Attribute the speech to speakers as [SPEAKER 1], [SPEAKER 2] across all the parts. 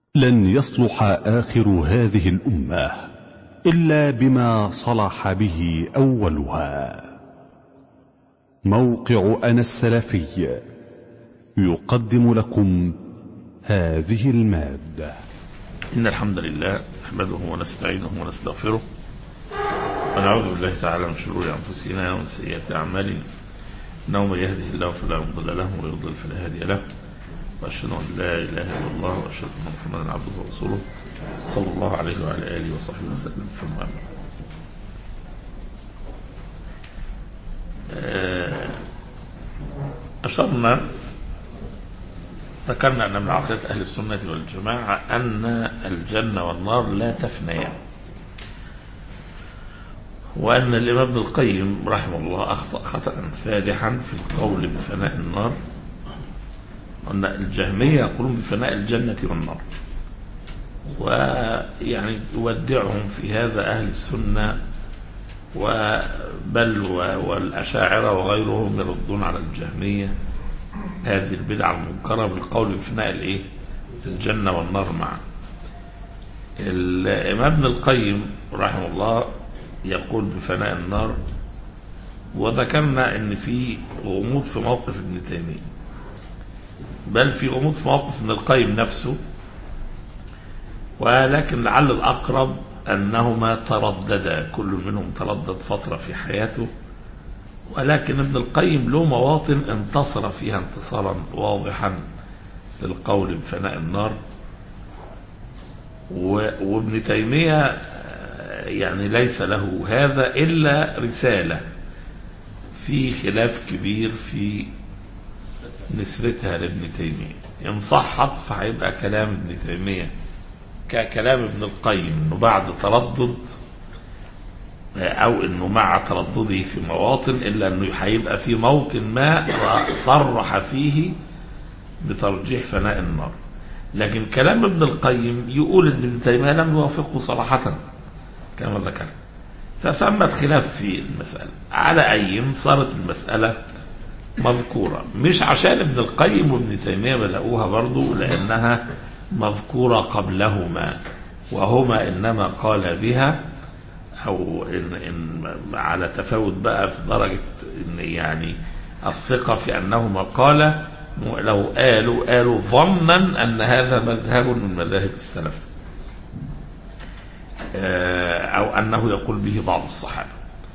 [SPEAKER 1] لن يصلح آخر هذه الأمة إلا بما صلح به أولها موقع أنا السلفي يقدم لكم هذه المادة
[SPEAKER 2] إن الحمد لله نحمده ونستعينه ونستغفره ونعوذ بالله تعالى من شرور أنفسنا ومن سيئات أعمالنا إنه من يهده الله فلا مضل له ومن يضلل فلا هادي له وأشهد أن لا إله إلا الله وأشهد أن محمدا عبده ورسوله صلى الله عليه وعلى آله وصحبه وسلم ثم أما بعد. آه، أشرنا ذكرنا أن من عقيدة أهل السنة والجماعة أن الجنة والنار لا تفنيان وأن الإمام ابن القيم رحمه الله أخطأ خطأ فادحا في القول بفناء النار أن الجهمية يقولون بفناء الجنة والنار ويعني يودعهم في هذا أهل السنة وبل والأشاعرة وغيرهم يردون على الجهمية هذه البدعة المنكرة بالقول بفناء الإيه؟ الجنة والنار معا الإمام ابن القيم رحمه الله يقول بفناء النار وذكرنا ان في غموض في موقف ابن تيميه بل في غموض في موقف ابن القيم نفسه ولكن لعل الاقرب انهما ترددا كل منهم تردد فتره في حياته ولكن ابن القيم له مواطن انتصر فيها انتصارا واضحا للقول بفناء النار وابن تيميه يعني ليس له هذا إلا رسالة في خلاف كبير في نسبتها لابن تيمية إن صحت فهيبقى كلام ابن تيمية ككلام ابن القيم انه بعد تردد او انه مع تردده في مواطن الا انه هيبقى في موطن ما صرح فيه بترجيح فناء النار لكن كلام ابن القيم يقول ان ابن تيميه لم يوافقه صراحه كما ذكرت فثمت خلاف في المسألة على أي صارت المسألة مذكورة مش عشان ابن القيم وابن تيمية بدأوها برضو لأنها مذكورة قبلهما وهما إنما قال بها أو إن, إن على تفاوت بقى في درجة إن يعني الثقة في أنهما قال لو قالوا قالوا ظنا أن هذا مذهب من مذاهب السلف أو أنه يقول به بعض الصحابة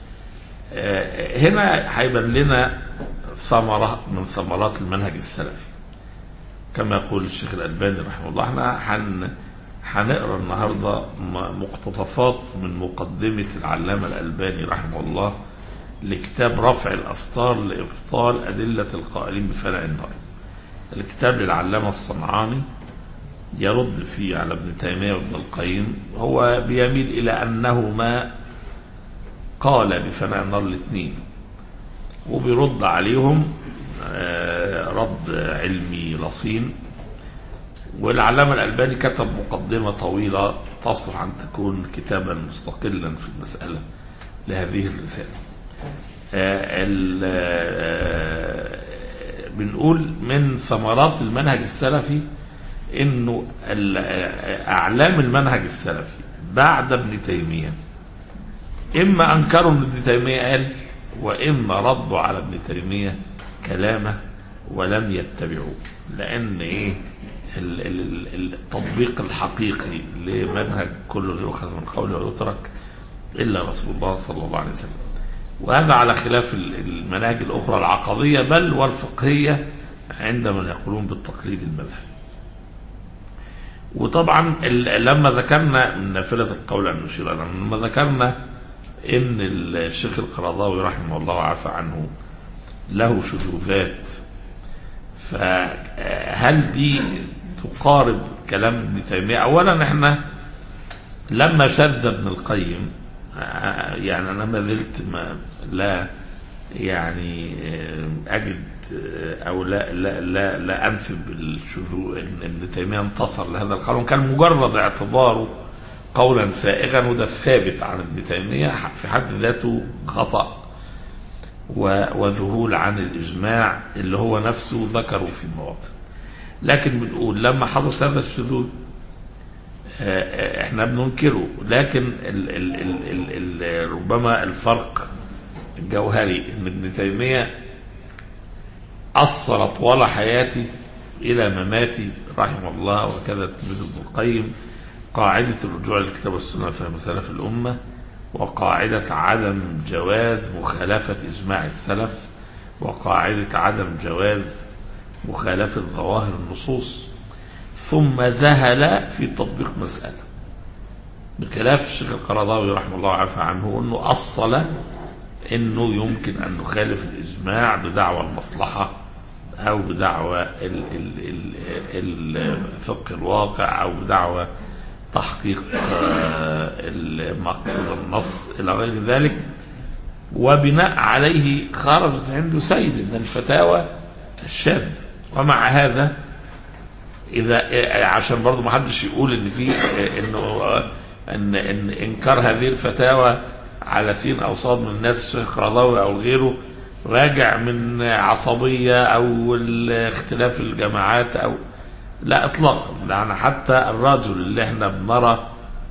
[SPEAKER 2] هنا هيبان لنا ثمرة من ثمرات المنهج السلفي كما يقول الشيخ الألباني رحمه الله احنا حن هنقرا النهارده مقتطفات من مقدمة العلامة الألباني رحمه الله لكتاب رفع الأسطار لإبطال أدلة القائلين بفناء النار الكتاب للعلامة الصنعاني يرد فيه على ابن تيمية وابن القيم هو بيميل إلى أنهما قال بفناء النار الاثنين وبيرد عليهم رد علمي لصين والعلامة الألباني كتب مقدمة طويلة تصلح أن تكون كتابا مستقلا في المسألة لهذه الرسالة بنقول من ثمرات المنهج السلفي انه اعلام المنهج السلفي بعد ابن تيميه اما انكروا ان ابن تيميه قال واما ردوا على ابن تيميه كلامه ولم يتبعوه لان ايه التطبيق الحقيقي لمنهج كل يؤخذ من قوله ويترك الا رسول الله صلى الله عليه وسلم وهذا على خلاف المناهج الاخرى العقديه بل والفقهيه عندما يقولون بالتقليد المذهبي وطبعا لما ذكرنا من نافلة القول أن نشير لما ذكرنا إن الشيخ القرضاوي رحمه الله وعفى عنه له شذوذات فهل دي تقارب كلام ابن تيمية أولا احنا لما شذ ابن القيم يعني أنا ما زلت ما لا يعني أجد او لا لا لا, لا انسب الشذوذ ان ابن تيميه انتصر لهذا القانون كان مجرد اعتباره قولا سائغا وده الثابت عن ابن تيميه في حد ذاته خطا وذهول عن الاجماع اللي هو نفسه ذكره في المواطن لكن بنقول لما حدث هذا الشذوذ آه، احنا بننكره لكن ال ال ال ال ال ربما الفرق الجوهري ان ابن تيميه اثر طوال حياتي الى مماتي رحمه الله وكذا تلميذ ابن القيم قاعده الرجوع للكتاب والسنه فهم سلف الامه وقاعده عدم جواز مخالفه اجماع السلف وقاعده عدم جواز مخالفه ظواهر النصوص ثم ذهل في تطبيق مسألة بخلاف الشيخ القرضاوي رحمه الله وعفى عنه أنه أصل أنه يمكن أن نخالف الإجماع بدعوى المصلحة أو بدعوى ال- ال- ال- الفقه الواقع أو بدعوى تحقيق آه، المقصد النص إلى غير ذلك وبناء عليه خرجت عنده سيد من الفتاوى الشاذ ومع هذا اذا عشان برضه ما حدش يقول ان في انه ان ان انكار هذه الفتاوى على سين او صاد من الناس الشيخ قرضاوي او غيره راجع من عصبيه او اختلاف الجماعات او لا اطلاقا يعني حتى الرجل اللي احنا بنرى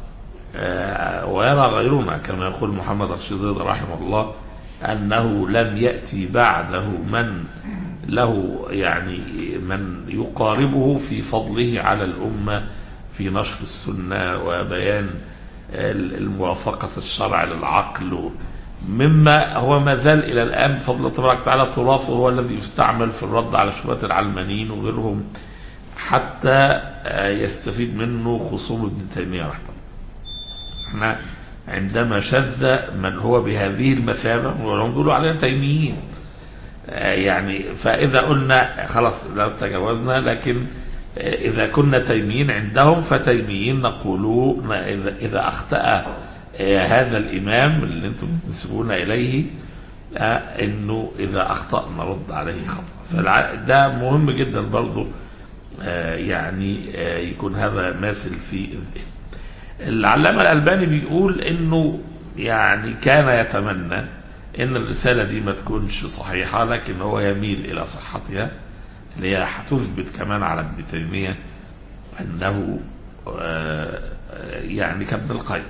[SPEAKER 2] آه، ويرى غيرنا كما يقول محمد رشيد رضا رحمه الله انه لم ياتي بعده من له يعني من يقاربه في فضله على الامه في نشر السنه وبيان ال- الموافقه الشرع للعقل مما هو ما زال الى الان بفضل الله تبارك وتعالى تراثه هو الذي يستعمل في الرد على شبهات العلمانيين وغيرهم حتى آه، يستفيد منه خصوم ابن تيميه رحمه الله. احنا عندما شذ من هو بهذه المثابه ولهم بيقولوا علينا تيميين آه، يعني فاذا قلنا خلاص لا تجاوزنا لكن آه، اذا كنا تيميين عندهم فتيميين نقول اذا اذا اخطا آه، هذا الامام اللي انتم تنسبون اليه آه، انه اذا اخطا نرد عليه خطا فده مهم جدا برضه آه، يعني آه، يكون هذا ماثل في الذهن العلامة الألباني بيقول إنه يعني كان يتمنى إن الرسالة دي ما تكونش صحيحة لكن هو يميل إلى صحتها اللي هي هتثبت كمان على ابن تيمية أنه آه، آه، يعني كابن القيم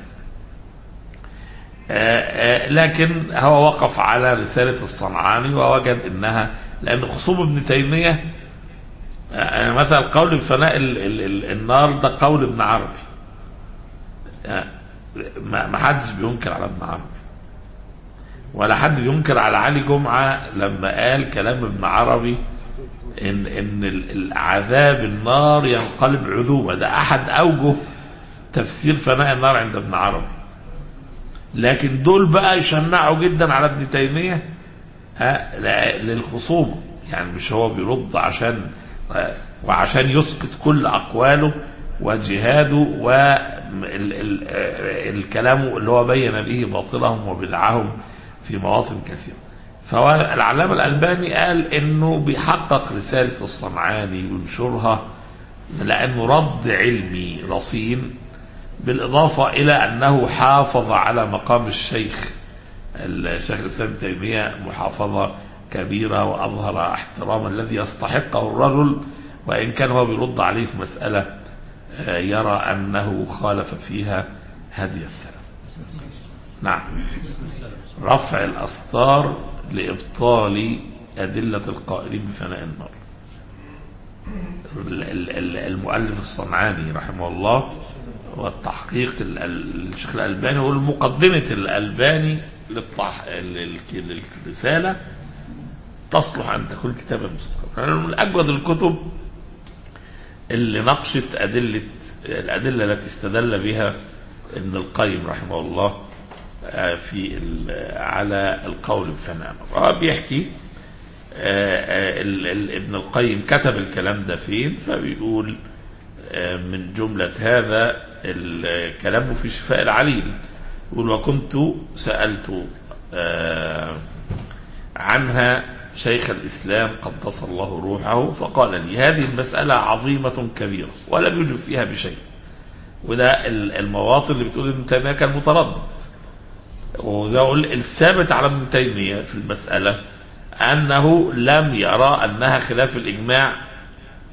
[SPEAKER 2] آه، آه، لكن هو وقف على رسالة الصنعاني ووجد إنها لأن خصوم ابن تيمية آه، مثلا قول بفناء ال- ال- ال- النار ده قول ابن عربي ما ما حدش بينكر على ابن عربي ولا حد بينكر على علي جمعة لما قال كلام ابن عربي ان ان ال- العذاب النار ينقلب عذوبة ده احد اوجه تفسير فناء النار عند ابن عربي لكن دول بقى يشنعوا جدا على ابن تيمية ها، لا- للخصومة يعني مش هو بيرد عشان آه، وعشان يسقط كل أقواله وجهاده والكلام اللي هو بين به باطلهم وبدعهم في مواطن كثيرة فهو العلامة الألباني قال إنه بيحقق رسالة الصنعاني وينشرها لأنه رد علمي رصين بالإضافة إلى أنه حافظ على مقام الشيخ الشيخ الإسلام ابن تيمية محافظة كبيرة وأظهر احترام الذي يستحقه الرجل وإن كان هو بيرد عليه في مسألة آه، يرى أنه خالف فيها هدي السلف نعم رفع الأستار لإبطال أدلة القائلين بفناء النار ال- ال- ال- المؤلف الصنعاني رحمه الله والتحقيق ال- ال- الشيخ الألباني والمقدمة الألباني للطح... لل- للرسالة تصلح أن تكون كتابا مستقلا يعني من أجود الكتب اللي ناقشت أدلة الأدلة التي استدل بها ابن القيم رحمه الله آه، في ال- على القول بفناء هو بيحكي آه، آه، ال- ال- ابن القيم كتب الكلام ده فين فبيقول آه، من جملة هذا الكلام في شفاء العليل يقول وكنت سألت آه، عنها شيخ الإسلام قدس الله روحه فقال لي هذه المسألة عظيمة كبيرة ولم يجب فيها بشيء وده ال- المواطن اللي بتقول ابن تيمية كان متردد وزي ما أقول الثابت على ابن تيمية في المسألة أنه لم يرى أنها خلاف الإجماع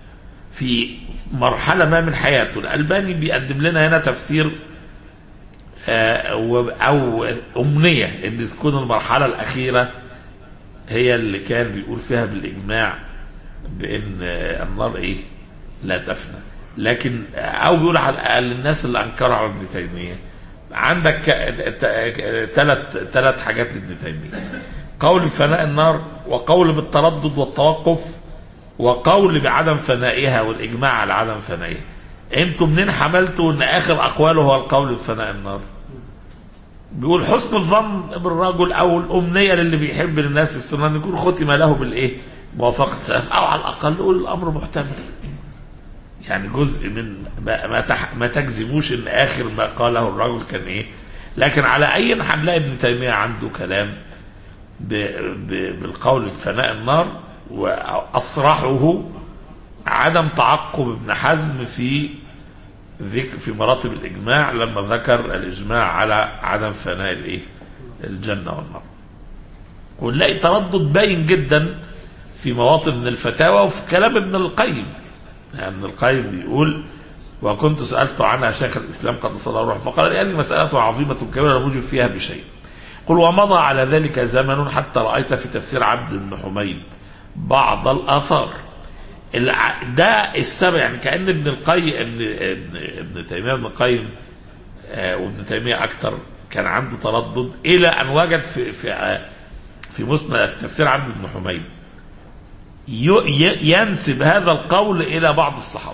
[SPEAKER 2] في مرحلة ما من حياته الألباني بيقدم لنا هنا تفسير آه، و- أو أمنية إن تكون المرحلة الأخيرة هي اللي كان بيقول فيها بالإجماع بأن آه، النار إيه لا تفنى لكن آه، أو بيقول على الأقل الناس اللي أنكروا على ابن تيمية عندك ثلاث ثلاث حاجات لابن تيمية قول بفناء النار وقول بالتردد والتوقف وقول بعدم فنائها والإجماع على عدم فنائها انتوا منين حملتوا ان اخر اقواله هو القول بفناء النار بيقول حسن الظن بالرجل او الامنيه للي بيحب للناس السنه ان يكون ختم له بالايه؟ موافقه سلف او على الاقل نقول الامر محتمل. يعني جزء من ما ما, تح ما تجزموش ان اخر ما قاله الرجل كان ايه؟ لكن على اي هنلاقي ابن تيميه عنده كلام ب ب بالقول بفناء النار واصرحه عدم تعقب ابن حزم في ذكر في مراتب الاجماع لما ذكر الاجماع على عدم فناء الايه؟ الجنه والنار. ونلاقي تردد باين جدا في مواطن من الفتاوى وفي كلام ابن القيم. يعني ابن القيم بيقول وكنت سالت عنها شيخ الاسلام قد صلى الله فقال لي هذه مساله عظيمه كبيره لا نوجد فيها بشيء. قل ومضى على ذلك زمن حتى رايت في تفسير عبد بن حميد بعض الاثار الع- ده السبب يعني كان ابن القيم ابن ابن, ابن تيميه ابن القيم آه، وابن تيميه اكثر كان عنده تردد الى ان وجد في في آه، في مسند في تفسير عبد بن حميد ي- ي- ينسب هذا القول الى بعض الصحابه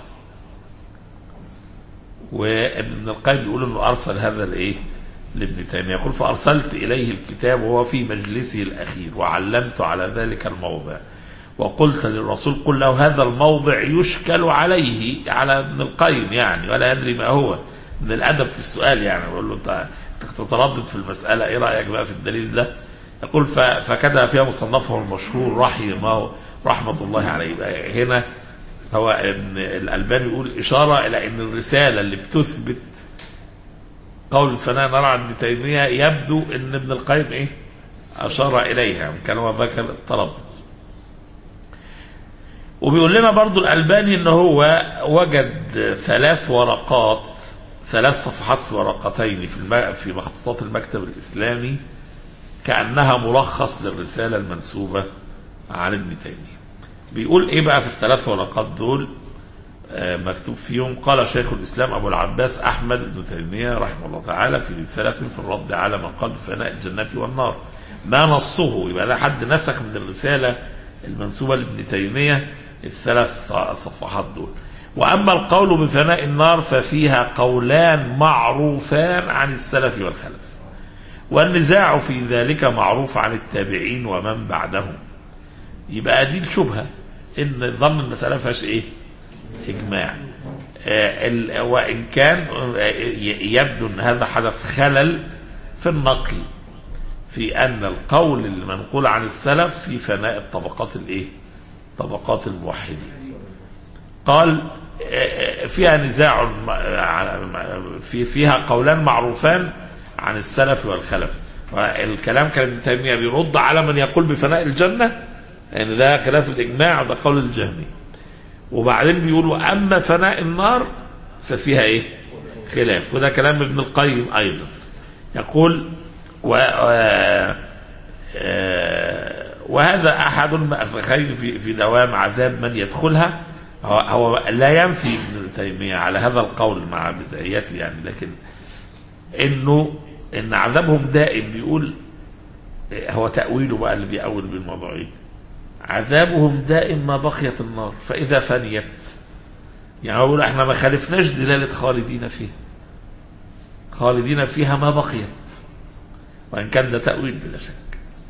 [SPEAKER 2] وابن القيم بيقول انه ارسل هذا الايه لابن تيميه يقول فارسلت اليه الكتاب وهو في مجلسه الاخير وعلمت على ذلك الموضع وقلت للرسول قل له هذا الموضع يشكل عليه على ابن القيم يعني ولا يدري ما هو من الادب في السؤال يعني بقول له انت أنت تتردد في المساله ايه رايك بقى في الدليل ده؟ يقول ف- فكتب فيها مصنفه المشهور رحمه رحمه الله عليه بقى هنا هو ابن الالباني يقول اشاره الى ان الرساله اللي بتثبت قول الفنان نرى عند ابن تيميه يبدو ان ابن القيم ايه؟ اشار اليها كان هو ذكر التردد وبيقول لنا برضو الألباني ان هو وجد ثلاث ورقات ثلاث صفحات في ورقتين في الم... في مخطوطات المكتب الإسلامي كأنها ملخص للرسالة المنسوبة عن ابن تيمية بيقول ايه بقى في الثلاث ورقات دول آه، مكتوب فيهم قال شيخ الإسلام أبو العباس أحمد بن تيمية رحمه الله تعالى في رسالة في الرد على من قال بفناء الجنة والنار ما نصه يبقى ده حد نسخ من الرسالة المنسوبة لابن تيمية الثلاث صفحات دول وأما القول بفناء النار ففيها قولان معروفان عن السلف والخلف والنزاع في ذلك معروف عن التابعين ومن بعدهم يبقى دي الشبهة إن ظن المسألة فيهاش إيه إجماع آه، ال- وإن كان آه، ي- يبدو أن هذا حدث خلل في النقل في أن القول المنقول عن السلف في فناء الطبقات الإيه طبقات الموحدين قال آه، فيها نزاع م- ع- في فيها قولان معروفان عن السلف والخلف والكلام كان ابن تيميه بيرد على من يقول بفناء الجنه يعني ده خلاف الاجماع وده قول الجهمي وبعدين بيقولوا اما فناء النار ففيها ايه؟ خلاف وده كلام ابن القيم ايضا يقول و آه، آه، وهذا احد المأفخين في في دوام عذاب من يدخلها هو, هو لا ينفي ابن تيميه على هذا القول مع بدايته يعني لكن انه ان عذابهم دائم بيقول هو تأويله بقى اللي بيأول بالموضوع ايه عذابهم دائم ما بقيت النار فإذا فنيت يعني بقول احنا ما خالفناش دلالة خالدين فيها خالدين فيها ما بقيت وإن كان ده تأويل بلا شك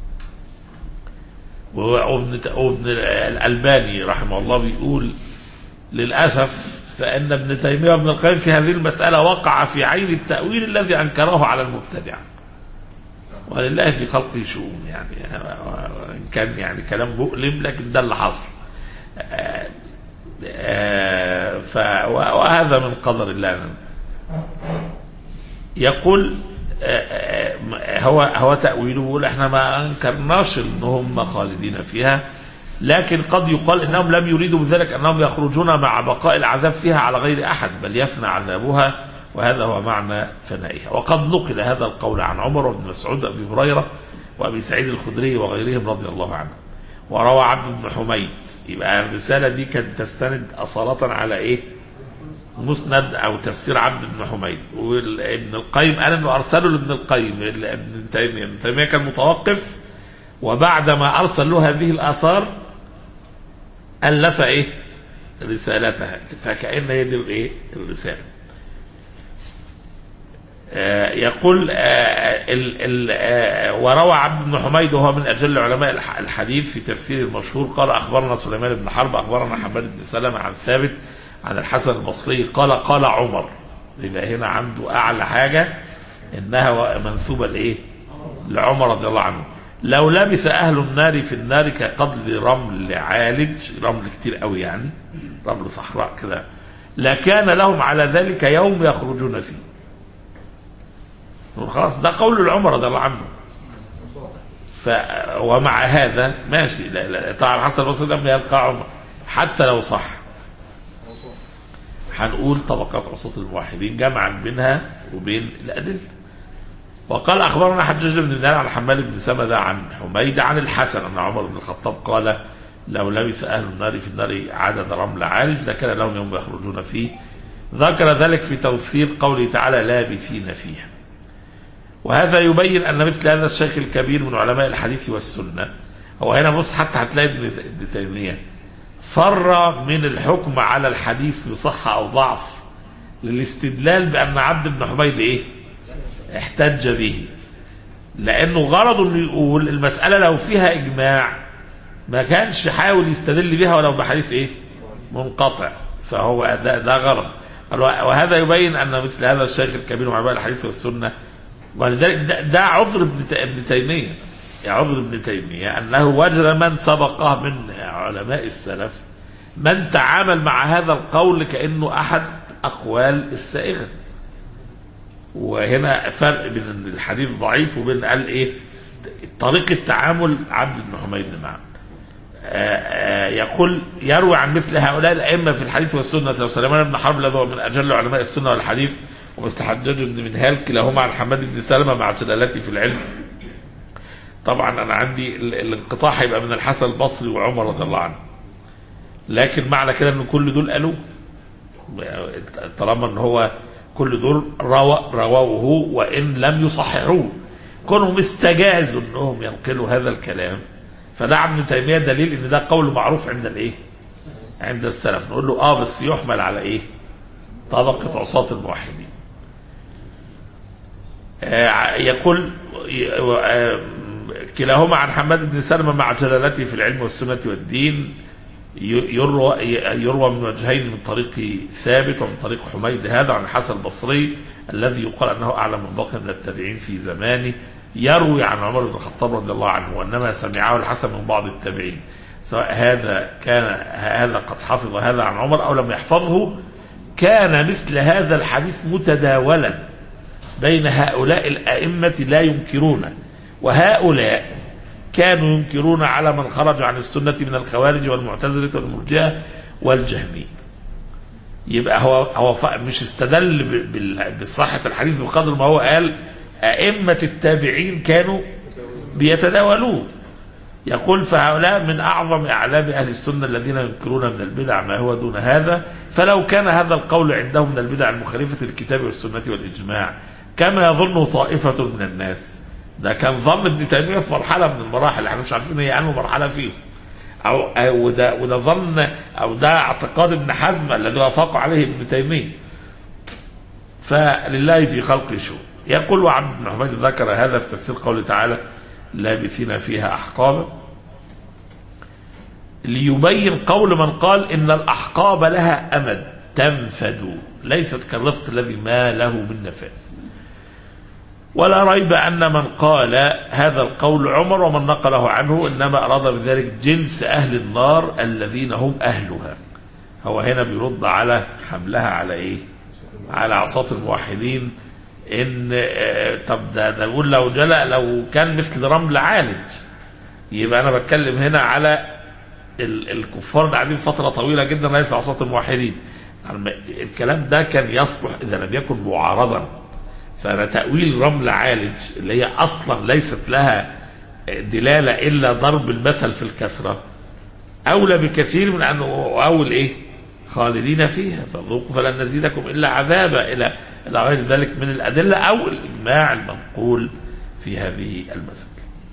[SPEAKER 2] وابن وابن الألباني رحمه الله بيقول للأسف فإن ابن تيمية وابن القيم في هذه المسألة وقع في عين التأويل الذي أنكره على المبتدع ولله في خلقه شؤون يعني وإن كان يعني كلام مؤلم لكن ده اللي حصل آه، آه، ف وهذا من قدر الله يقول آه، آه، هو هو تأويله بيقول احنا ما انكرناش ان هم خالدين فيها لكن قد يقال انهم لم يريدوا بذلك انهم يخرجون مع بقاء العذاب فيها على غير احد بل يفنى عذابها وهذا هو معنى فنائها وقد نقل هذا القول عن عمر وابن مسعود وابي هريره وابي سعيد الخدري وغيرهم رضي الله عنهم وروى عبد بن حميد يبقى الرساله دي كانت تستند اصاله على ايه؟ مسند او تفسير عبد بن حميد وابن القيم قال انه ارسله لابن القيم ابن تيميه ابن تيميه كان متوقف وبعدما ارسل له هذه الاثار الف ايه؟ رسالتها فكأن هي دي الايه؟ الرساله. آه يقول آه ال ال آه وروى عبد بن حميد وهو من اجل علماء الح- الحديث في تفسير المشهور قال اخبرنا سليمان بن حرب اخبرنا حماد بن سلمه عن ثابت عن الحسن البصري قال قال عمر يبقى هنا عنده اعلى حاجه انها منسوبه لايه؟ لعمر رضي الله عنه لو لبث اهل النار في النار كقدر رمل عالج رمل كتير قوي يعني رمل صحراء كده لكان لهم على ذلك يوم يخرجون فيه خلاص ده قول العمر رضي الله عنه ف ومع هذا ماشي لا لا طبعا حسن البصري لم يلقى عمر حتى لو صح هنقول طبقات عصاة الموحدين جمعا بينها وبين الأدلة وقال أخبرنا حجاج بن دينار عن حمال بن سمدة عن حميد عن الحسن أن عمر بن الخطاب قال لو لبث أهل النار في النار عدد رمل عالج لكان لهم يوم يخرجون فيه ذكر ذلك في توفير قوله تعالى لابثين فيها وهذا يبين أن مثل هذا الشيخ الكبير من علماء الحديث والسنة هو هنا بص حتى هتلاقي ابن ابن تيمية فر من الحكم على الحديث بصحة أو ضعف للاستدلال بأن عبد بن حميد إيه؟ احتج به لأنه غرضه إنه يقول المسألة لو فيها إجماع ما كانش حاول يستدل بها ولو بحديث إيه؟ منقطع فهو ده, ده غرض قال وهذا يبين أن مثل هذا الشيخ الكبير من علماء الحديث والسنة ولذلك ده, ده عذر ابن ت- ابن تيمية عذر ابن تيمية أنه وجد من سبقه من علماء السلف من تعامل مع هذا القول كأنه أحد أقوال السائغة وهنا فرق بين إن الحديث ضعيف وبين قال إيه طريقة تعامل عبد بن حميد معه آه، آه، يقول يروي عن مثل هؤلاء الأئمة في الحديث والسنة لو سليمان بن حرب الذي هو من أجل علماء السنة والحديث ومثل حجاج بن منهال كلاهما عن حماد بن سلمة مع جلالته في العلم طبعا أنا عندي ال- الانقطاع هيبقى من الحسن البصري وعمر رضي الله عنه لكن معنى كده ان كل دول قالوا طالما ان هو كل دول روى رووه وان لم يصححوه كونهم استجازوا انهم ينقلوا هذا الكلام فده ابن تيميه دليل ان ده قول معروف عند الايه؟ عند السلف نقول له اه بس يحمل على ايه؟ طبقه عصاة الموحدين. آه يقول آه كلاهما عن حماد بن سلمة مع جلالته في العلم والسنة والدين يروى يروى من وجهين من طريق ثابت ومن طريق حميد هذا عن الحسن البصري الذي يقال انه اعلم من باقي من التابعين في زمانه يروي عن عمر بن الخطاب رضي الله عنه وانما سمعه الحسن من بعض التابعين سواء هذا كان هذا قد حفظ هذا عن عمر او لم يحفظه كان مثل هذا الحديث متداولا بين هؤلاء الائمه لا ينكرونه وهؤلاء كانوا ينكرون على من خرج عن السنة من الخوارج والمعتزلة والمرجئة والجهمية يبقى هو هو ف- مش استدل ب- بال- بصحة الحديث بقدر ما هو قال أئمة التابعين كانوا بيتداولوه يقول فهؤلاء من أعظم أعلام أهل السنة الذين ينكرون من البدع ما هو دون هذا فلو كان هذا القول عندهم من البدع المخالفة للكتاب والسنة والإجماع كما يظنه طائفة من الناس ده كان ظن ابن تيمية في مرحلة من المراحل احنا مش عارفين هي أنه مرحلة فيهم أو أو- وده وده ظن أو ده اعتقاد ابن حزم الذي وافق عليه ابن تيمية فلله في خلق شو يقول وعبد بن حميد ذكر هذا في تفسير قوله تعالى لابثين فيها أحقابا ليبين قول من قال إن الأحقاب لها أمد تنفد ليست كالرفق الذي ما له من نفاد ولا ريب أن من قال هذا القول عمر ومن نقله عنه إنما أراد بذلك جنس أهل النار الذين هم أهلها هو هنا بيرد على حملها على إيه على عصاة الموحدين إن آه، طب ده ده يقول لو جلى لو كان مثل رمل عالج يبقى أنا بتكلم هنا على ال- الكفار اللي قاعدين فتره طويله جدا ليس عصاة الموحدين يعني الكلام ده كان يصلح اذا لم يكن معارضا فانا تاويل رمل عالج اللي هي اصلا ليست لها دلاله الا ضرب المثل في الكثره اولى بكثير من انه اول ايه خالدين فيها فذوقوا فلن نزيدكم الا عذابا الى الى غير ذلك من الادله او الاجماع المنقول في هذه المسألة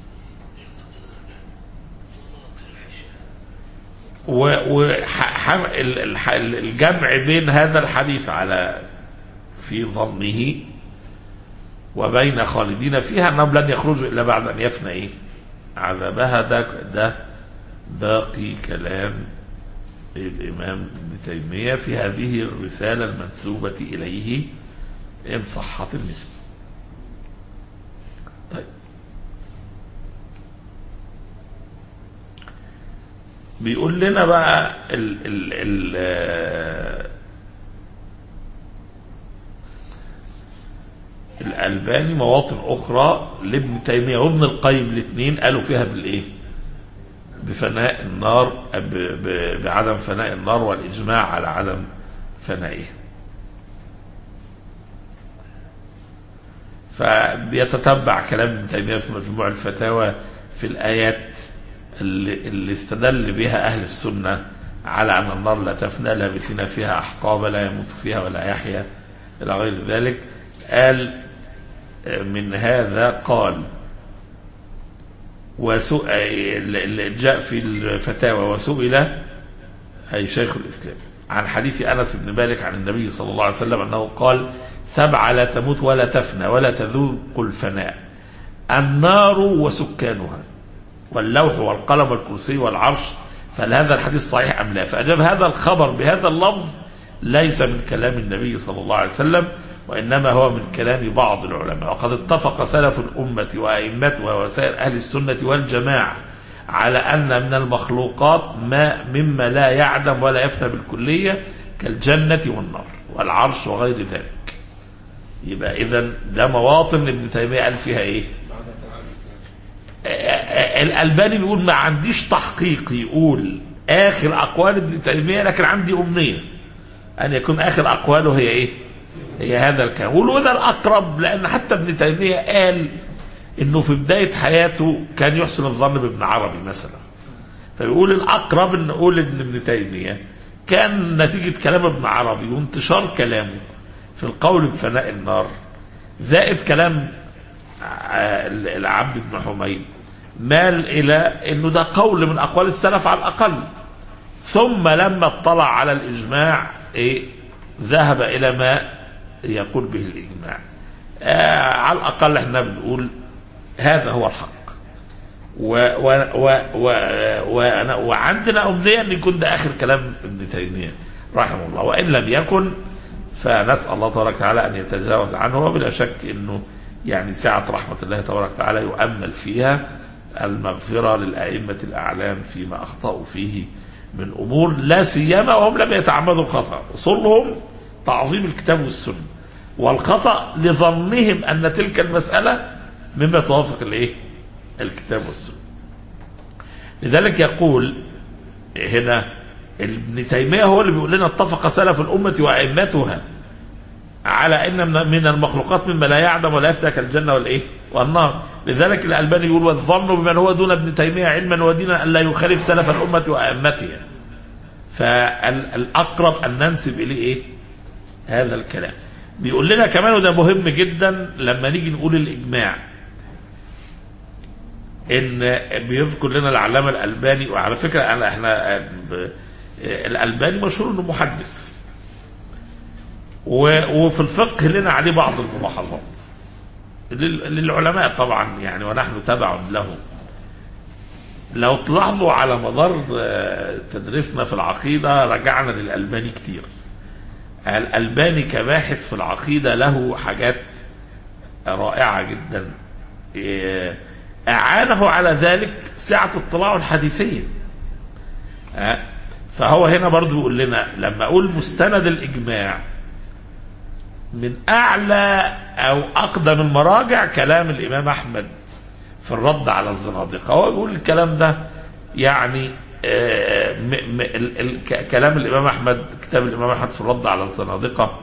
[SPEAKER 2] والجمع بين هذا الحديث على في ظنه وبين خالدين فيها انهم لن يخرجوا الا بعد ان يفنى ايه عذابها ده ده باقي كلام الامام ابن تيميه في هذه الرساله المنسوبه اليه ان صحت النسبه طيب بيقول لنا بقى ال ال ال آه، الألباني مواطن أخرى لابن تيمية وابن القيم الاثنين قالوا فيها بالإيه؟ بفناء النار ب- ب- بعدم فناء النار والإجماع على عدم فنائها فبيتتبع كلام ابن تيمية في مجموع الفتاوى في الآيات اللي, اللي استدل بها أهل السنة على أن النار لا تفنى لابثين فيها أحقابا لا يموت فيها ولا يحيا إلى غير ذلك قال من هذا قال وسئل اللي جاء في الفتاوى وسئل أي شيخ الإسلام عن حديث أنس بن مالك عن النبي صلى الله عليه وسلم أنه قال سبعة لا تموت ولا تفنى ولا تذوق الفناء النار وسكانها واللوح والقلم والكرسي والعرش فهل هذا الحديث صحيح أم لا فأجاب هذا الخبر بهذا اللفظ ليس من كلام النبي صلى الله عليه وسلم وإنما هو من كلام بعض العلماء وقد اتفق سلف الأمة وأئمتها وسائر أهل السنة والجماعة على أن من المخلوقات ما مما لا يعدم ولا يفنى بالكلية كالجنة والنار والعرش وغير ذلك يبقى إذا ده مواطن ابن تيمية قال فيها إيه الألباني بيقول ما عنديش تحقيق يقول آخر أقوال ابن تيمية لكن عندي أمنية أن يكون آخر أقواله هي إيه هي هذا الكلام وده الأقرب لأن حتى ابن تيمية قال إنه في بداية حياته كان يحسن الظن بابن عربي مثلا فبيقول الأقرب إن نقول إن ابن تيمية كان نتيجة كلام ابن عربي وانتشار كلامه في القول بفناء النار زائد كلام العبد بن حميد مال إلى أنه ده قول من أقوال السلف على الأقل ثم لما اطلع على الإجماع إيه ذهب إلى ما يقول به الإجماع آه على الأقل احنا بنقول هذا هو الحق و و و و و وعندنا أمنية أن يكون ده آخر كلام ابن تيمية رحمه الله وإن لم يكن فنسأل الله تبارك وتعالى أن يتجاوز عنه وبلا شك أنه يعني سعة رحمة الله تبارك وتعالى يؤمل فيها المغفرة للأئمة الأعلام فيما أخطأوا فيه من أمور لا سيما وهم لم يتعمدوا الخطأ أصولهم تعظيم الكتاب والسنة والخطأ لظنهم أن تلك المسألة مما توافق الإيه؟ الكتاب والسنة لذلك يقول هنا ابن تيمية هو اللي بيقول لنا اتفق سلف الأمة وأئمتها على ان من المخلوقات مما لا يعدم ولا يفتك الجنه والايه؟ والنار، لذلك الالباني يقول والظن بمن هو دون ابن تيميه علما ودينا الا يخالف سلف الامه وائمتها. فالاقرب ان ننسب اليه ايه؟ هذا الكلام. بيقول لنا كمان وده مهم جدا لما نيجي نقول الاجماع. ان بيذكر لنا العلامه الالباني وعلى فكره انا احنا الالباني مشهور انه محدث. وفي الفقه لنا عليه بعض الملاحظات للعلماء طبعا يعني ونحن تبع لهم لو تلاحظوا على مدار تدريسنا في العقيدة رجعنا للألباني كتير الألباني كباحث في العقيدة له حاجات رائعة جدا أعانه على ذلك سعة اطلاعه الحديثية فهو هنا برضو يقول لنا لما أقول مستند الإجماع من اعلى او اقدم المراجع كلام الامام احمد في الرد على الزنادقه هو بيقول الكلام ده يعني آه، م- م- ال- ال- ك- كلام الامام احمد كتاب الامام احمد في الرد على الزنادقه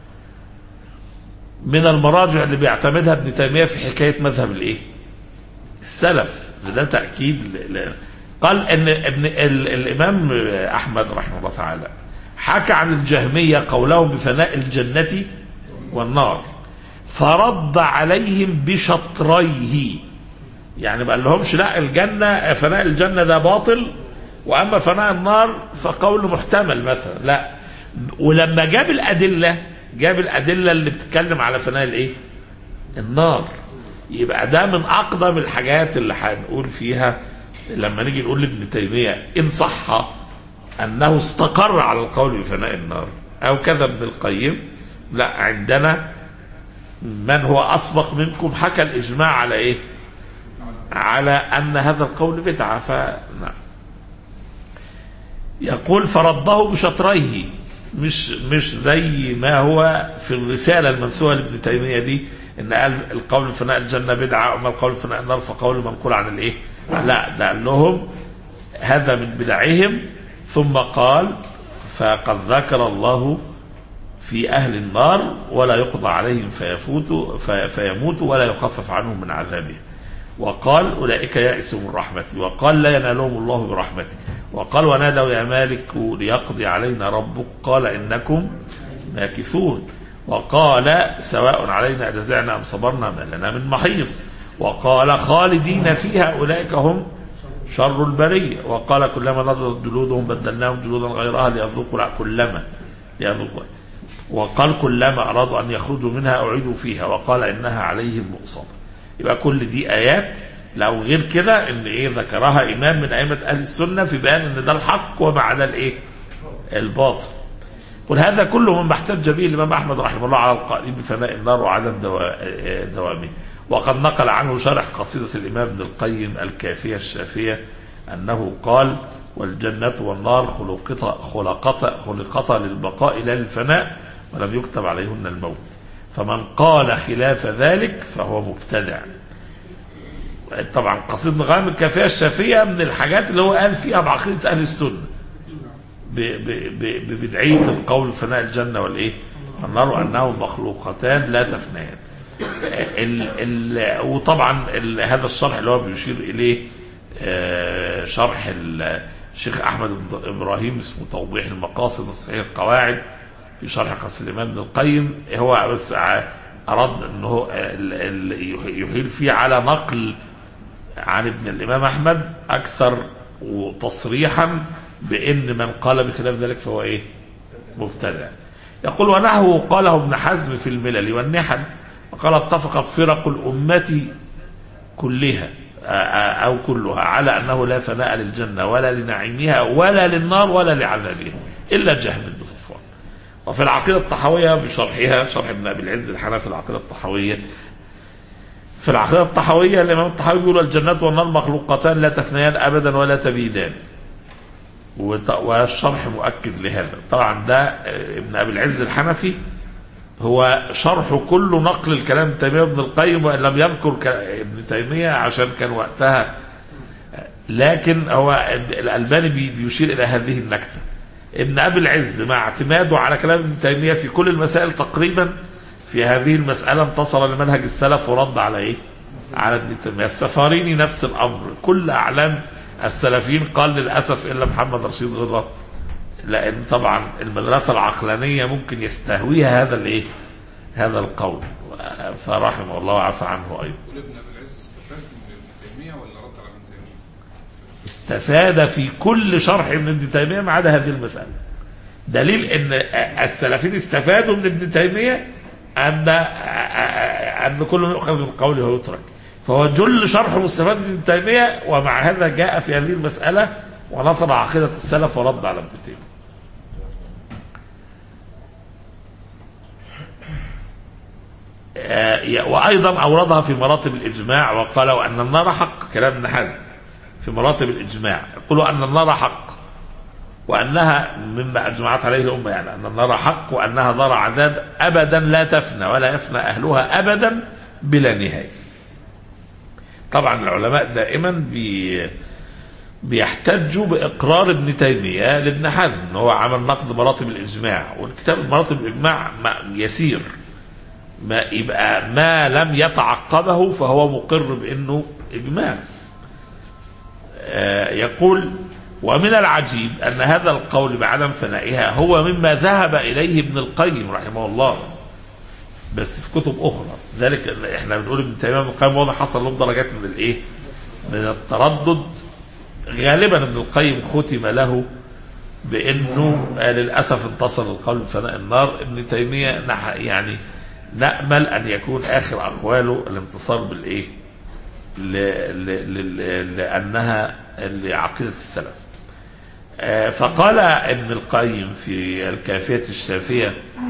[SPEAKER 2] من المراجع اللي بيعتمدها ابن تيميه في حكايه مذهب الايه؟ السلف ده تاكيد ل- ل- قال ان ابن ال- الامام احمد رحمه الله تعالى حكى عن الجهميه قولهم بفناء الجنه والنار فرد عليهم بشطريه يعني ما قال لهمش لا الجنه فناء الجنه ده باطل واما فناء النار فقول محتمل مثلا لا ولما جاب الادله جاب الادله اللي بتتكلم على فناء الايه؟ النار يبقى ده من اقدم الحاجات اللي هنقول فيها لما نيجي نقول لابن تيميه ان صح انه استقر على القول بفناء النار او كذا ابن القيم لا عندنا من هو اسبق منكم حكى الاجماع على ايه؟ على ان هذا القول بدعه فنعم يقول فرده بشطريه مش مش زي ما هو في الرساله المنسوبه لابن تيميه دي ان قال القول فناء الجنه بدعه اما القول فناء النار فقول منقول عن الايه؟ لا ده قال لهم هذا من بدعهم ثم قال فقد ذكر الله في أهل النار ولا يقضى عليهم فيفوتوا في فيموتوا ولا يخفف عنهم من عذابه وقال أولئك يأسوا من رحمتي وقال لا ينالهم الله برحمتي وقال ونادوا يا مالك ليقضي علينا ربك قال إنكم ماكثون وقال سواء علينا أجزعنا أم صبرنا ما لنا من محيص وقال خالدين فيها أولئك هم شر البرية وقال كلما نضجت جلودهم بدلناهم جلودا غيرها ليذوقوا لا كلما ليذوقوا وقال كلما أرادوا أن يخرجوا منها أعيدوا فيها وقال إنها عليهم مؤصدة يبقى كل دي آيات لو غير كده إن إيه ذكرها إمام من أئمة أهل السنة في بيان إن ده الحق وما عدا الإيه الباطل قل هذا كله مما احتج به الإمام أحمد رحمه الله على القائلين بفناء النار وعدم دوا- دوامه وقد نقل عنه شرح قصيدة الإمام ابن القيم الكافية الشافية أنه قال والجنة والنار خلقتا خلقتا خلقتا للبقاء لا للفناء ولم يكتب عليهن الموت فمن قال خلاف ذلك فهو مبتدع طبعا قصيدة نغام الكافية الشافية من الحاجات اللي هو قال فيها بعقيدة أهل السنة ب- ب- ب- ببدعية القول فناء الجنة والإيه النار وأنهم مخلوقتان لا تفنيان ال ال وطبعا ال هذا الشرح اللي هو بيشير اليه آه، شرح ال- الشيخ احمد بن ابراهيم اسمه توضيح المقاصد الصحيح القواعد في شرح قصيده الامام ابن القيم هو بس ع- اراد ان هو ال- ال- يحيل فيه على نقل عن ابن الامام احمد اكثر تصريحا بان من قال بخلاف ذلك فهو ايه؟ مبتدع يقول ونحوه قاله ابن حزم في الملل والنحل وقال اتفقت فرق الأمة كلها آ- آ- أو كلها على أنه لا فناء للجنة ولا لنعيمها ولا للنار ولا لعذابها إلا جهم بن صفوان وفي العقيدة الطحوية بشرحها شرح ابن أبي العز الحنفي العقيدة الطحوية في العقيدة الطحوية الإمام الطحاوي بيقول الجنة والنار مخلوقتان لا تفنيان أبدا ولا تبيدان وط- والشرح مؤكد لهذا طبعا ده آه، ابن ابي العز الحنفي هو شرح كله نقل الكلام ابن تيميه وابن القيم وان لم يذكر ك- ابن تيميه عشان كان وقتها لكن هو الالباني بي- بيشير الى هذه النكته ابن ابي العز مع اعتماده على كلام ابن تيميه في كل المسائل تقريبا في هذه المساله انتصر لمنهج السلف ورد على ايه؟ على ابن تيميه السفاريني نفس الامر كل اعلام السلفيين قال للاسف الا محمد رشيد رضا لان طبعا المدرسه العقلانيه ممكن يستهويها هذا الايه؟ هذا القول فرحمه الله وعفى عنه ايضا
[SPEAKER 3] يقول ابن ابي العز استفاد من ابن تيميه ولا رد على ابن تيميه؟
[SPEAKER 2] استفاد في كل شرح من ابن تيميه ما عدا هذه المساله. دليل ان السلفيين استفادوا من ابن تيميه ان ان كل ما يؤخذ من قوله ويترك. فهو جل شرح مستفاد من ابن تيميه ومع هذا جاء في هذه المساله ونصر عقيده السلف ورد على ابن تيميه. آه، وايضا اوردها في مراتب الاجماع وقالوا ان النار حق كلام ابن حزم في مراتب الاجماع يقولوا ان النار حق وانها مما اجمعت عليه الامه يعني ان النار حق وانها دار عذاب ابدا لا تفنى ولا يفنى اهلها ابدا بلا نهايه. طبعا العلماء دائما بي بيحتجوا باقرار ابن تيميه لابن حزم ان هو عمل نقد مراتب الاجماع والكتاب مراتب الاجماع ما- يسير ما يبقى ما لم يتعقبه فهو مقر بانه اجماع آه، يقول ومن العجيب ان هذا القول بعدم فنائها هو مما ذهب اليه ابن القيم رحمه الله بس في كتب اخرى ذلك إن احنا بنقول ابن تيميه ابن القيم واضح حصل لهم درجات من الايه؟ من التردد غالبا ابن القيم ختم له بانه آه، للاسف انتصر القول بفناء النار ابن تيميه نح- يعني نامل ان يكون اخر اقواله الانتصار بالايه؟ ل... ل... ل... لانها لعقيده السلف. آه، فقال ابن القيم في الكافيه الشافيه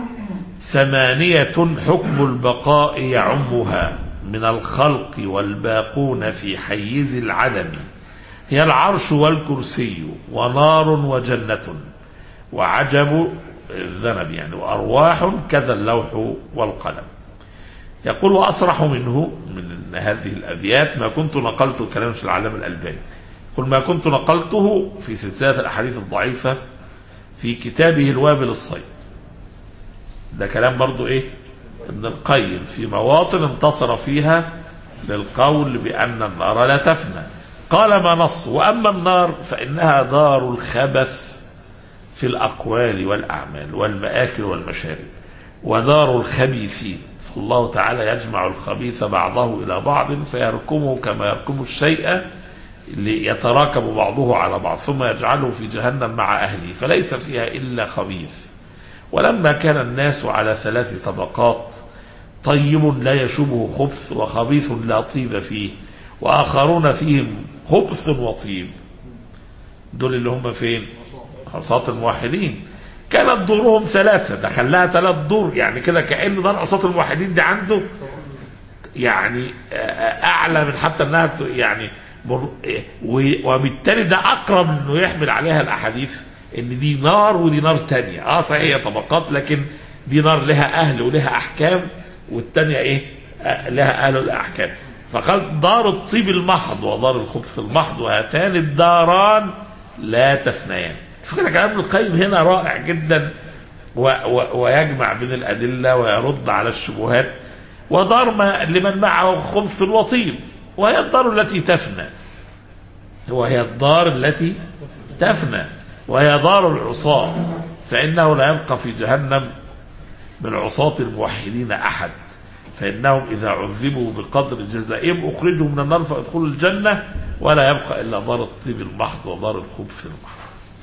[SPEAKER 2] ثمانية حكم البقاء يعمها من الخلق والباقون في حيز العدم هي العرش والكرسي ونار وجنة وعجب الذنب يعني وأرواح كذا اللوح والقلم يقول وأصرح منه من هذه الأبيات ما كنت نقلت كلام في العالم الألباني قل ما كنت نقلته في سلسلة الأحاديث الضعيفة في كتابه الوابل الصيد ده كلام برضو ايه ابن القيم في مواطن انتصر فيها للقول بأن النار لا تفنى قال ما نص وأما النار فإنها دار الخبث في الأقوال والأعمال والمآكل والمشارب ودار الخبيثين فالله تعالى يجمع الخبيث بعضه إلى بعض فيركمه كما يركم الشيء ليتراكب بعضه على بعض ثم يجعله في جهنم مع أهله فليس فيها إلا خبيث ولما كان الناس على ثلاث طبقات طيب لا يشوبه خبث وخبيث لا طيب فيه وآخرون فيهم خبث وطيب دول اللي هم فين عصاة الموحدين كانت دورهم ثلاثة دخلها ثلاث دور يعني كده كأنه ده عصاة الموحدين دي عنده يعني أعلى من حتى أنها ت- يعني مر- و- وبالتالي ده أقرب أنه يحمل عليها الأحاديث ان دي نار ودي نار تانية اه صحيح هي طبقات لكن دي نار لها اهل ولها احكام والتانية ايه آه لها اهل والاحكام فقال دار الطيب المحض ودار الخبث المحض وهاتان الداران لا تفنيان فكرة كلام ابن القيم هنا رائع جدا و و ويجمع بين الادله ويرد على الشبهات ودار ما لمن معه خبث وطيب وهي الدار التي تفنى وهي الدار التي تفنى وهي دار العصاة فإنه لا يبقى في جهنم من عصاة الموحدين أحد فإنهم إذا عذبوا بقدر جزائهم أخرجوا من النار فيدخلوا الجنة ولا يبقى إلا دار الطيب المحض ودار الخبث المحض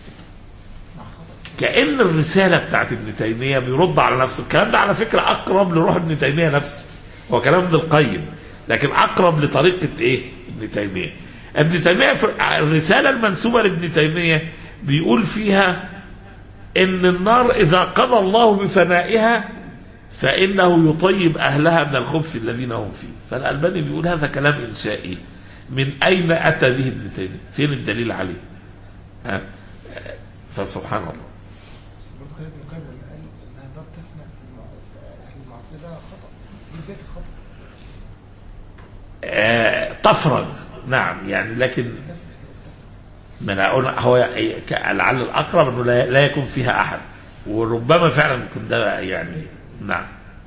[SPEAKER 2] كأن الرسالة بتاعت ابن تيمية بيرد على نفسه الكلام ده على فكرة أقرب لروح ابن تيمية نفسه هو كلام ابن القيم لكن أقرب لطريقة إيه ابن تيمية ابن تيمية في الرسالة المنسوبة لابن تيمية بيقول فيها ان النار اذا قضى الله بفنائها فانه يطيب اهلها من الخبث الذين هم فيه فالالباني بيقول هذا كلام انشائي من اين اتى به ابن تيميه فين الدليل عليه ها؟ فسبحان الله
[SPEAKER 4] برضه كده ابن القيم لما قال انها نار تفنى في المع- اهل المعصيه ده خطا دي بدايه الخطا
[SPEAKER 2] آه، تفرغ نعم يعني لكن ما انا اقول هو ك- لعل الاقرب انه لا لا يكون فيها احد وربما فعلا يكون ده يعني نعم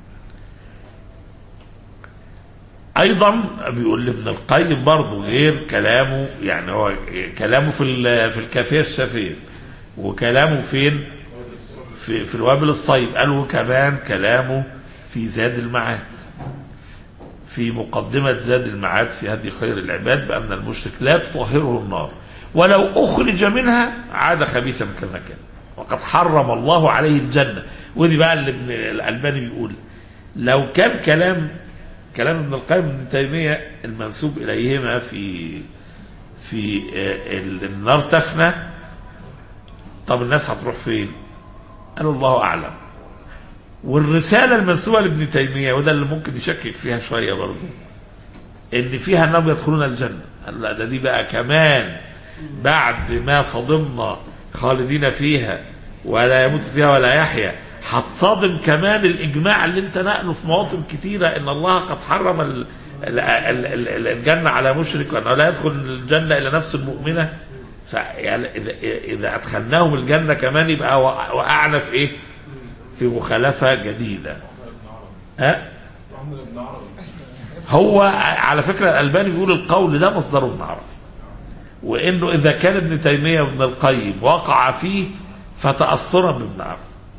[SPEAKER 2] ايضا بيقول ابن القيم برضه غير كلامه يعني هو كلامه في ال- في الكافيه الشافيه وكلامه فين في في الوابل الصيب قال وكمان كلامه في زاد المعاد في مقدمة زاد المعاد في هدي خير العباد بأن المشرك لا تطهره النار ولو أخرج منها عاد خبيثا كما كان وقد حرم الله عليه الجنة ودي بقى اللي ابن الألباني بيقول لو كان كلام كلام ابن القيم ابن تيمية المنسوب إليهما في في آه، ال- النار تفنى طب الناس هتروح فين؟ قالوا الله أعلم والرسالة المنسوبة لابن تيمية وده اللي ممكن يشكك فيها شوية برضه إن فيها أنهم يدخلون الجنة قال لا ده دي بقى كمان بعد ما صدمنا خالدين فيها ولا يموت فيها ولا يحيا هتصادم كمان الإجماع اللي أنت نقله في مواطن كتيرة إن الله قد حرم ال- ال- ال- ال- الجنة على مشرك وأنه لا يدخل الجنة إلا نفس المؤمنة فيعني إذا, إذا أدخلناهم الجنة كمان يبقى وقع- وقعنا في إيه؟ في مخالفة جديدة ها؟ هو على فكرة الألباني بيقول القول ده مصدره ابن عربي وإنه إذا كان ابن تيمية وابن القيم وقع فيه فتأثرا بابن عربي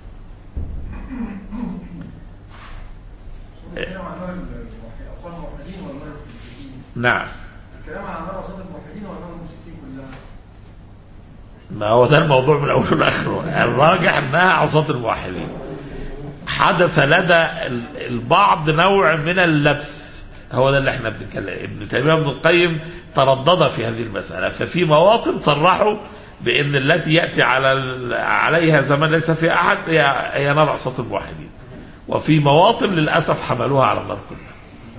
[SPEAKER 5] الكلام عن نار الموحدين اصلا الموحدين ولا نار المشركين؟
[SPEAKER 2] نعم
[SPEAKER 5] الكلام عن نار اصلا الموحدين ولا نار المشركين كلها؟
[SPEAKER 2] ما هو ده الموضوع من اوله لاخره الراجح انها عصاة الموحدين حدث لدى ال- البعض نوع من اللبس هو ده اللي احنا بنتكلم ابن تيميه وابن القيم تردد في هذه المساله ففي مواطن صرحوا بان التي ياتي على ال- عليها زمان ليس فيها احد هي هي نار عصاة الموحدين وفي مواطن للاسف حملوها على النار كلها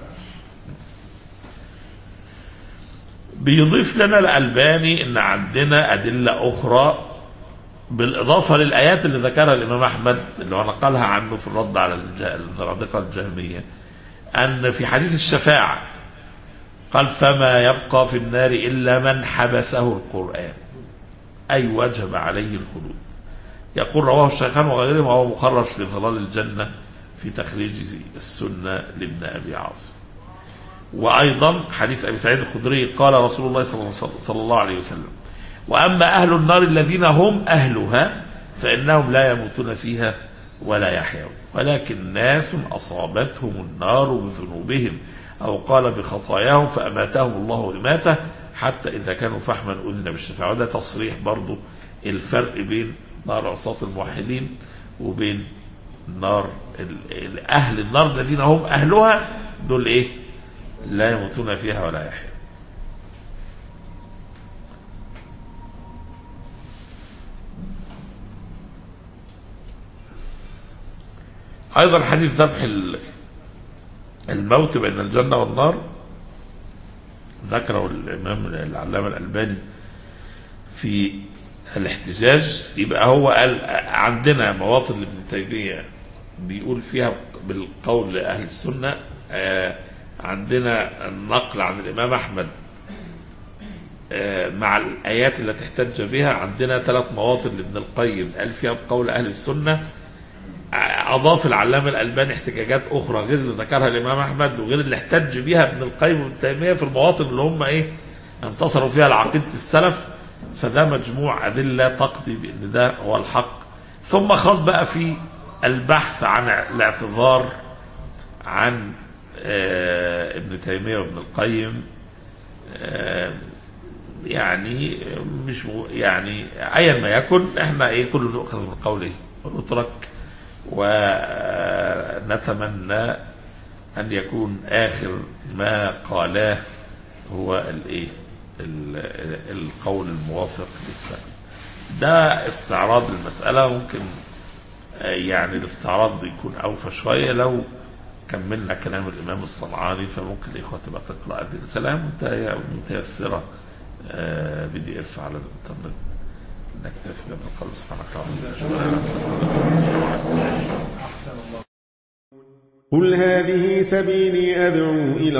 [SPEAKER 2] بيضيف لنا الألباني أن عندنا أدلة أخرى بالإضافة للآيات اللي ذكرها الإمام أحمد اللي هو نقلها عنه في الرد على الج- الزنادقة الجهمية أن في حديث الشفاعة قال فما يبقى في النار إلا من حبسه القرآن أي وجب عليه الخلود يقول رواه الشيخان وغيرهما وهو مخرج في ظلال الجنة في تخريج السنة لابن أبي عاصم وأيضا حديث أبي سعيد الخدري قال رسول الله صلى الله- صلى الله عليه وسلم وأما أهل النار الذين هم أهلها فإنهم لا يموتون فيها ولا يحيون ولكن ناس أصابتهم النار بذنوبهم أو قال بخطاياهم فأماتهم الله إماتة حتى إذا كانوا فحما أذن بالشفاعة وده تصريح برضو الفرق بين نار عصاة الموحدين وبين نار ال- ال- أهل النار الذين هم أهلها دول إيه لا يموتون فيها ولا يحيون أيضا حديث ذبح ال- الموت بين الجنة والنار ذكره الإمام العلامة الألباني في الاحتجاج يبقى هو قال عندنا مواطن لابن تيمية بيقول فيها بالقول لأهل السنة آه، عندنا النقل عن الإمام أحمد آه، مع الآيات التي احتج بها عندنا ثلاث مواطن لابن القيم قال فيها بقول أهل السنة أضاف العلامة الألباني احتجاجات أخرى غير اللي ذكرها الإمام أحمد وغير اللي احتج بها ابن القيم وابن تيمية في المواطن اللي هم إيه انتصروا فيها لعقيدة السلف فده مجموع أدلة تقضي بأن ده هو الحق ثم خاض بقى في البحث عن الاعتذار عن آه، ابن تيمية وابن القيم آه، يعني مش مو- يعني ايا ما يكن احنا ايه كله نؤخذ من قوله ونترك ونتمنى ان يكون اخر ما قالاه هو الايه ال- القول الموافق للسلف ده استعراض المسألة ممكن آه، يعني الاستعراض يكون أوفى شوية لو كملنا كلام الإمام الصنعاني فممكن الإخوة تبقى تقرأ هذه الرسالة مت- متيسرة بي دي اف على الانترنت نكتفي بهذا القول سبحانك اللهم
[SPEAKER 6] قل هذه سبيلي أدعو إلى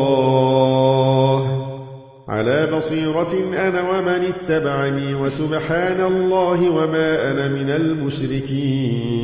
[SPEAKER 6] الله على بصيرة أنا ومن اتبعني وسبحان الله وما أنا من المشركين